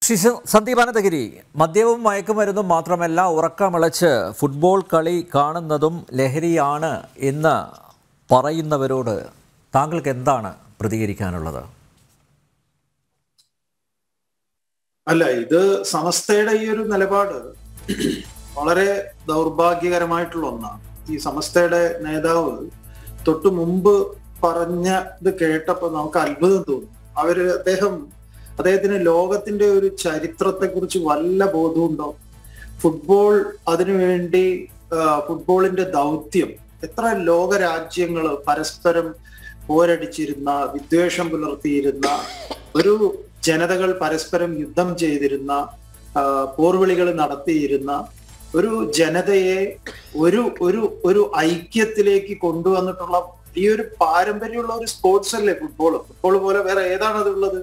ശിശു സന്ദീപ് അനന്തഗിരി മദ്യവും മയക്കുമരുന്നും മാത്രമല്ല ഉറക്കമിളച്ച് ഫുട്ബോൾ കളി കാണുന്നതും ലഹരിയാണ് എന്ന് പറയുന്നവരോട് താങ്കൾക്ക് എന്താണ് പ്രതികരിക്കാനുള്ളത് അല്ല ഇത് സമസ്തയുടെ ഈ ഒരു നിലപാട് വളരെ ദൗർഭാഗ്യകരമായിട്ടുള്ള ഒന്നാണ് ഈ സമസ്തയുടെ നേതാവ് തൊട്ടു മുമ്പ് പറഞ്ഞ ഇത് കേട്ടപ്പോ നമുക്ക് അത്ഭുതം തോന്നും അവര് അദ്ദേഹം അദ്ദേഹത്തിന് ലോകത്തിന്റെ ഒരു ചരിത്രത്തെ കുറിച്ച് വല്ല ബോധമുണ്ടോ ഫുട്ബോൾ അതിനുവേണ്ടി ആ, ഫുട്ബോളിന്റെ ദൗത്യം എത്ര ലോകരാജ്യങ്ങൾ പരസ്പരം പോരടിച്ചിരുന്ന വിദ്വേഷം പുലർത്തിയിരുന്ന ഒരു ജനതകൾ പരസ്പരം യുദ്ധം ചെയ്തിരുന്ന ആ, പോർവിളികൾ നടത്തിയിരുന്ന ഒരു ജനതയെ ഒരു ഒരു ഒരു ഐക്യത്തിലേക്ക് കൊണ്ടുവന്നിട്ടുള്ള ഈ ഒരു പാരമ്പര്യമുള്ള ഒരു സ്പോർട്സ് അല്ലേ ഫുട്ബോൾ ഫുട്ബോൾ പോലെ വേറെ ഏതാണ് അതുള്ളത്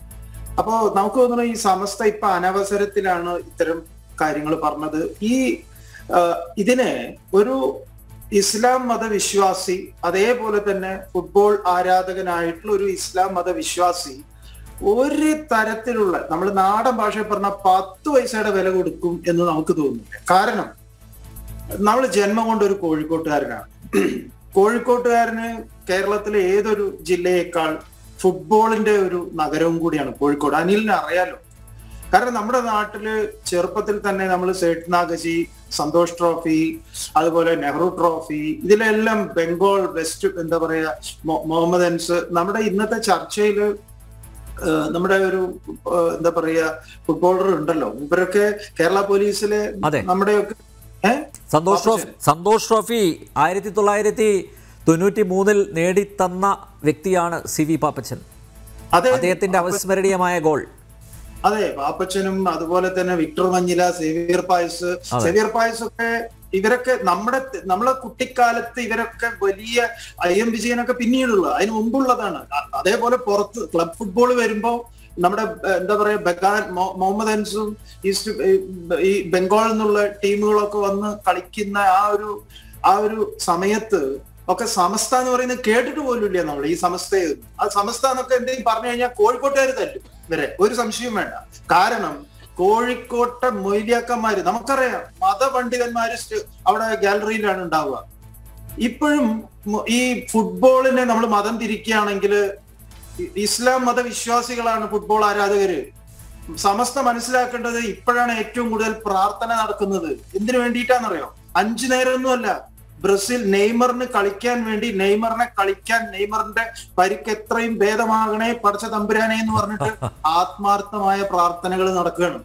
അപ്പോ നമുക്ക് തോന്നുന്നു ഈ സമസ്ത ഇപ്പൊ അനവസരത്തിലാണ് ഇത്തരം കാര്യങ്ങൾ പറഞ്ഞത് ഈ ആ, ഇതിനെ ഒരു ഇസ്ലാം മതവിശ്വാസി അതേപോലെ തന്നെ ഫുട്ബോൾ ആരാധകനായിട്ടുള്ള ഒരു ഇസ്ലാം മതവിശ്വാസി ഒരു തരത്തിലുള്ള നമ്മൾ നാടൻ ഭാഷയിൽ പറഞ്ഞ പത്ത് പൈസയുടെ വില കൊടുക്കും എന്ന് നമുക്ക് തോന്നുന്നില്ല കാരണം നമ്മൾ ജന്മം കൊണ്ട് ഒരു കോഴിക്കോട്ടുകാരനാണ് കോഴിക്കോട്ടുകാരന് കേരളത്തിലെ ഏതൊരു ജില്ലയേക്കാൾ ഫുട്ബോളിന്റെ ഒരു നഗരവും കൂടിയാണ് കോഴിക്കോട് അനിലിനെ അറിയാലോ കാരണം നമ്മുടെ നാട്ടില് ചെറുപ്പത്തിൽ തന്നെ നമ്മൾ സേഠ് നാഗജി സന്തോഷ് ട്രോഫി അതുപോലെ നെഹ്റു ട്രോഫി ഇതിലെല്ലാം ബംഗാൾ വെസ്റ്റ് എന്താ പറയാ മൊ- മുഹമ്മദൻസ് നമ്മുടെ ഇന്നത്തെ ചർച്ചയിൽ നമ്മുടെ ഒരു ഏഹ്, എന്താ പറയാ ഫുട്ബോളർ ഉണ്ടല്ലോ ഇവരൊക്കെ കേരള പോലീസിലെ അതെ. നമ്മുടെയൊക്കെ ഏഹ് സന്തോഷ് ട്രോഫി സന്തോഷ് ട്രോഫി ആയിരത്തി തൊള്ളായിരത്തി തൊണ്ണൂറ്റി മൂന്നിൽ നേടിത്തന്ന വ്യക്തിയാണ് സി വി പാപ്പച്ചൻ അതെ അദ്ദേഹത്തിന്റെ അവിസ്മരണീയമായ ഗോൾ അതെ പാപ്പച്ചനും അതുപോലെ തന്നെ വിക്ടർ മഞ്ഞില സേവിയർ പായസ് അതെ. സേവിയർ പായസ് ഒക്കെ ഇവരൊക്കെ നമ്മുടെ നമ്മളെ കുട്ടിക്കാലത്ത് ഇവരൊക്കെ വലിയ ഐ എം വിജയനൊക്കെ പിന്നീടുള്ള അതിന് മുമ്പുള്ളതാണ് അ- അതേപോലെ പുറത്ത് ക്ലബ് ഫുട്ബോൾ വരുമ്പോ നമ്മുടെ ഏഹ്, എന്താ പറയാ ബഗാൻ മൊ- മുഹമ്മദ് അൻസും ഈസ്റ്റ് ഏഹ്, ഈ ബംഗാളിൽ നിന്നുള്ള ടീമുകളൊക്കെ വന്ന് കളിക്കുന്ന ആ ഒരു ആ ഒരു സമയത്ത് ഒക്കെ സമസ്ത എന്ന് പറയുന്നത് കേട്ടിട്ട് പോലും ഇല്ല നമ്മൾ ഈ സമസ്തയെ ആ സമസ്ത എന്നൊക്കെ എന്തെങ്കിലും പറഞ്ഞു കഴിഞ്ഞാൽ കോഴിക്കോട്ടുകാർ തല്ലും ഇവരെ ഒരു സംശയവും വേണ്ട കാരണം കോഴിക്കോട്ടെ മൊയ്ലിയാക്കന്മാര് നമുക്കറിയാം മതപണ്ഡിതന്മാര് സ്റ്റ- അവിടെ ഗാലറിയിലാണ് ഉണ്ടാവുക ഇപ്പോഴും മു- ഈ ഫുട്ബോളിനെ നമ്മൾ മതം തിരിക്കുകയാണെങ്കിൽ ഇസ്ലാം മതവിശ്വാസികളാണ് ഫുട്ബോൾ ആരാധകര് സമസ്ത മനസ്സിലാക്കേണ്ടത് ഇപ്പോഴാണ് ഏറ്റവും കൂടുതൽ പ്രാർത്ഥന നടക്കുന്നത് എന്തിനു വേണ്ടിയിട്ടാണെന്നറിയോ അഞ്ചു നേരമൊന്നുമല്ല ബ്രസീൽ നെയ്മറിന് കളിക്കാൻ വേണ്ടി നെയ്മറിനെ കളിക്കാൻ നെയ്മറിന്റെ പരിക്ക് എത്രയും ഭേദമാകണേ പഠിച്ച തമ്പുരാനെ എന്ന് പറഞ്ഞിട്ട് ആത്മാർത്ഥമായ പ്രാർത്ഥനകൾ നടക്കുകയാണ്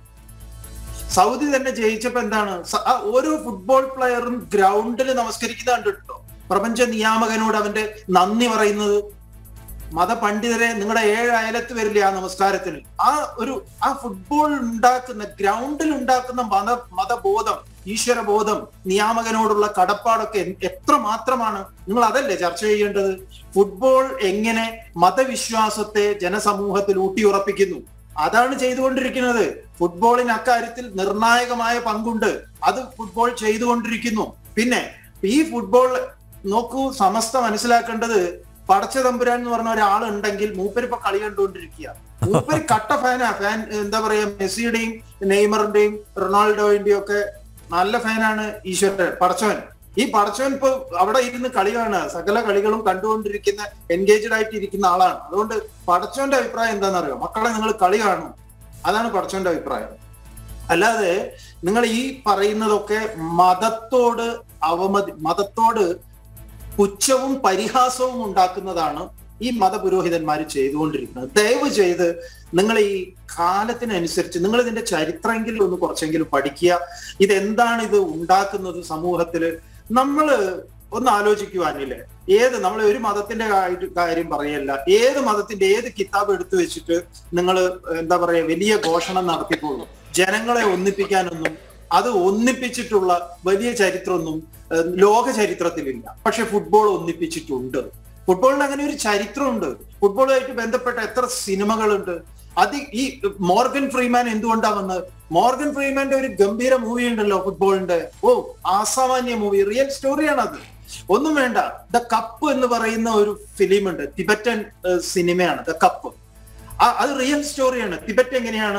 സൗദി തന്നെ ജയിച്ചപ്പോ എന്താണ് സ- ആ ഓരോ ഫുട്ബോൾ പ്ലെയറും ഗ്രൗണ്ടിൽ നമസ്കരിക്കുന്ന കണ്ടിട്ടോ പ്രപഞ്ച നിയാമകനോട് അവന്റെ നന്ദി പറയുന്നത് മതപണ്ഡിതരെ നിങ്ങളുടെ ഏഴ് അയലത്ത് വരില്ലേ ആ നമസ്കാരത്തിന് ആ ഒരു ആ ഫുട്ബോൾ ഉണ്ടാക്കുന്ന ഗ്രൗണ്ടിൽ ഉണ്ടാക്കുന്ന മത മതബോധം ഈശ്വരബോധം നിയാമകനോടുള്ള കടപ്പാടൊക്കെ എൻ- എത്ര മാത്രമാണ് നിങ്ങൾ അതല്ലേ ചർച്ച ചെയ്യേണ്ടത് ഫുട്ബോൾ എങ്ങനെ മതവിശ്വാസത്തെ ജനസമൂഹത്തിൽ ഊട്ടിയുറപ്പിക്കുന്നു അതാണ് ചെയ്തുകൊണ്ടിരിക്കുന്നത് ഫുട്ബോളിന് അക്കാര്യത്തിൽ നിർണായകമായ പങ്കുണ്ട് അത് ഫുട്ബോൾ ചെയ്തുകൊണ്ടിരിക്കുന്നു പിന്നെ ഈ ഫുട്ബോൾ നോക്കൂ സമസ്ത മനസ്സിലാക്കേണ്ടത് പടച്ച തമ്പുരാൻ എന്ന് പറഞ്ഞ ഒരാളുണ്ടെങ്കിൽ മൂപ്പര് ഇപ്പൊ കളി കണ്ടുകൊണ്ടിരിക്കുക മൂപ്പര് കട്ട ഫാനാ ഫാൻ എന്താ പറയാ മെസ്സിയുടെയും നെയ്മറിന്റെയും റൊണാൾഡോയുടെയും ഒക്കെ നല്ല ഫാനാണ് ഈശ്വരൻ പടച്ചവൻ ഈ പടച്ചവൻ ഇപ്പൊ അവിടെ ഇരുന്ന് കളി കാണുക സകല കളികളും കണ്ടുകൊണ്ടിരിക്കുന്ന എൻഗേജ്ഡ് ആയിട്ട് ഇരിക്കുന്ന ആളാണ് അതുകൊണ്ട് പടച്ചവന്റെ അഭിപ്രായം എന്താണെന്നറിയോ മക്കളെ നിങ്ങൾ കളി കാണും അതാണ് പടച്ചവന്റെ അഭിപ്രായം അല്ലാതെ നിങ്ങൾ ഈ പറയുന്നതൊക്കെ മതത്തോട് അവമതി മതത്തോട് പുച്ഛവും പരിഹാസവും ഉണ്ടാക്കുന്നതാണ് ഈ മതപുരോഹിതന്മാർ ചെയ്തുകൊണ്ടിരിക്കുന്നത് ദയവ് ചെയ്ത് നിങ്ങൾ ഈ കാലത്തിനനുസരിച്ച് നിങ്ങൾ ഇതിന്റെ ചരിത്രമെങ്കിലും ഒന്ന് കുറച്ചെങ്കിലും പഠിക്കുക ഇതെന്താണ് ഇത് ഉണ്ടാക്കുന്നത് സമൂഹത്തില് നമ്മള് ഒന്ന് ആലോചിക്കുവാനില്ലേ ഏത് നമ്മൾ ഒരു മതത്തിന്റെ കാര്യം- കാര്യം പറയല്ല ഏത് മതത്തിന്റെ ഏത് കിതാബ് എടുത്തു വെച്ചിട്ട് നിങ്ങൾ എന്താ പറയാ വലിയ ഘോഷണം നടത്തിക്കോളൂ ജനങ്ങളെ ഒന്നിപ്പിക്കാനൊന്നും അത് ഒന്നിപ്പിച്ചിട്ടുള്ള വലിയ ചരിത്രമൊന്നും ഏഹ്, ലോക ചരിത്രത്തിലില്ല പക്ഷെ ഫുട്ബോൾ ഒന്നിപ്പിച്ചിട്ടുണ്ട് ഫുട്ബോളിന് അങ്ങനെ ഒരു ചരിത്രമുണ്ട് ഫുട്ബോളുമായിട്ട് ബന്ധപ്പെട്ട എത്ര സിനിമകളുണ്ട് അത് ഈ മോർഗൻ ഫ്രീമാൻ എന്തുകൊണ്ടാ വന്നത് മോർഗൻ ഫ്രീമാന്റെ ഒരു ഗംഭീര മൂവി ഉണ്ടല്ലോ ഫുട്ബോളിന്റെ ഓ അസാമാന്യ മൂവി റിയൽ സ്റ്റോറിയാണ് അത് ഒന്നും വേണ്ട ദ കപ്പ് എന്ന് പറയുന്ന ഒരു ഫിലിം ഉണ്ട് തിബറ്റൻ ഏഹ്, സിനിമയാണ് ദ കപ്പ് അത് റിയൽ സ്റ്റോറിയാണ് തിബറ്റ് എങ്ങനെയാണ്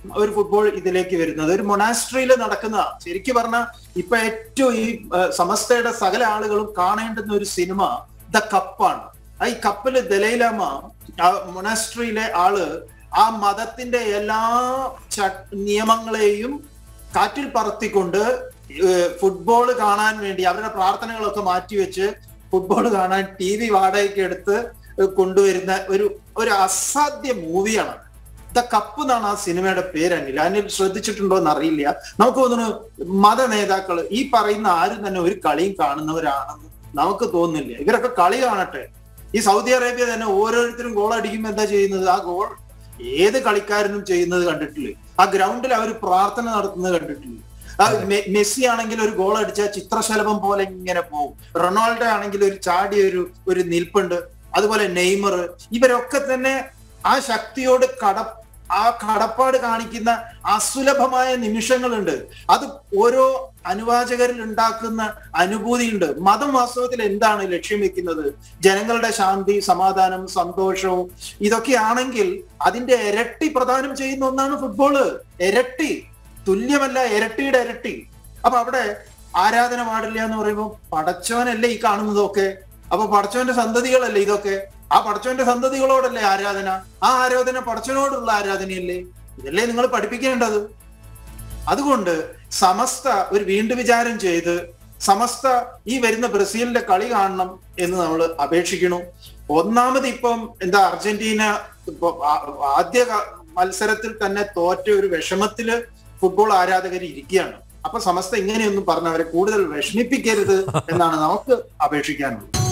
ഒരു ഫുട്ബോൾ ഇതിലേക്ക് വരുന്നത് ഒരു മൊണാസ്ട്രിയിൽ നടക്കുന്ന ശരിക്കും പറഞ്ഞാൽ ഇപ്പൊ ഏറ്റവും ഈ ആ, സമസ്തയുടെ സകല ആളുകളും കാണേണ്ടുന്ന ഒരു സിനിമ ദ കപ്പാണ് ആ ഈ കപ്പില് ദലൈലാമ ആ മൊണാസ്ട്രിയിലെ ആള് ആ മതത്തിന്റെ എല്ലാ ച- നിയമങ്ങളെയും കാറ്റിൽ പറത്തിക്കൊണ്ട് ഫുട്ബോൾ കാണാൻ വേണ്ടി അവരുടെ പ്രാർത്ഥനകളൊക്കെ മാറ്റിവെച്ച് ഫുട്ബോൾ കാണാൻ ടി വി വാടകയ്ക്ക് എടുത്ത് കൊണ്ടുവരുന്ന ഒരു ഒരു അസാധ്യ മൂവിയാണ് ദ കപ്പ് എന്നാണ് ആ സിനിമയുടെ പേര് അനിൽ അനിൽ ശ്രദ്ധിച്ചിട്ടുണ്ടോ എന്ന് അറിയില്ല നമുക്ക് തോന്നുന്നു മത നേതാക്കൾ ഈ പറയുന്ന ആരും തന്നെ ഒരു കളിയും കാണുന്നവരാണെന്ന് നമുക്ക് തോന്നുന്നില്ല ഇവരൊക്കെ കളി കാണട്ടെ ഈ സൗദി അറേബ്യ തന്നെ ഓരോരുത്തരും ഗോൾ അടിക്കുമ്പോൾ എന്താ ചെയ്യുന്നത് ആ ഗോൾ ഏത് കളിക്കാരനും ചെയ്യുന്നത് കണ്ടിട്ടില്ലേ ആ ഗ്രൗണ്ടിൽ അവർ പ്രാർത്ഥന നടത്തുന്നത് കണ്ടിട്ടില്ലേ ആ മെ- മെസ്സി ആണെങ്കിൽ ഒരു ഗോൾ അടിച്ചാൽ ചിത്രശലഭം പോലെ ഇങ്ങനെ പോകും റൊണാൾഡോ ആണെങ്കിൽ ഒരു ചാടിയ ഒരു ഒരു നിൽപ്പുണ്ട് അതുപോലെ നെയ്മർ ഇവരൊക്കെ തന്നെ ആ ശക്തിയോട് കട ആ കടപ്പാട് കാണിക്കുന്ന അസുലഭമായ നിമിഷങ്ങളുണ്ട് അത് ഓരോ അനുവാചകരിൽ ഉണ്ടാക്കുന്ന അനുഭൂതിയുണ്ട് മതം വാസ്തവത്തിൽ എന്താണ് ലക്ഷ്യം വെക്കുന്നത് ജനങ്ങളുടെ ശാന്തി സമാധാനം സന്തോഷവും ഇതൊക്കെയാണെങ്കിൽ അതിന്റെ ഇരട്ടി പ്രദാനം ചെയ്യുന്ന ഒന്നാണ് ഫുട്ബോള് ഇരട്ടി തുല്യമല്ല ഇരട്ടിയുടെ ഇരട്ടി അപ്പൊ അവിടെ ആരാധന പാടില്ല എന്ന് പറയുമ്പോൾ പടച്ചവനല്ലേ ഈ കാണുന്നതൊക്കെ അപ്പൊ പടച്ചവന്റെ സന്തതികളല്ലേ ഇതൊക്കെ ആ പടച്ചവന്റെ സന്തതികളോടല്ലേ ആരാധന ആ ആരാധന പടച്ചവനോടുള്ള ആരാധനയല്ലേ ഇതല്ലേ നിങ്ങൾ പഠിപ്പിക്കേണ്ടത് അതുകൊണ്ട് സമസ്ത ഒരു വീണ്ടും വിചാരം ചെയ്ത് സമസ്ത ഈ വരുന്ന ബ്രസീലിന്റെ കളി കാണണം എന്ന് നമ്മൾ അപേക്ഷിക്കണു ഒന്നാമത് ഇപ്പം എന്താ അർജന്റീന ഇപ്പൊ ആ- ആദ്യ ക- മത്സരത്തിൽ തന്നെ തോറ്റ ഒരു വിഷമത്തില് ഫുട്ബോൾ ആരാധകർ ഇരിക്കുകയാണ് അപ്പൊ സമസ്ത ഇങ്ങനെയൊന്നും പറഞ്ഞ് അവരെ കൂടുതൽ വിഷമിപ്പിക്കരുത് എന്നാണ് നമുക്ക് അപേക്ഷിക്കാനുള്ളത്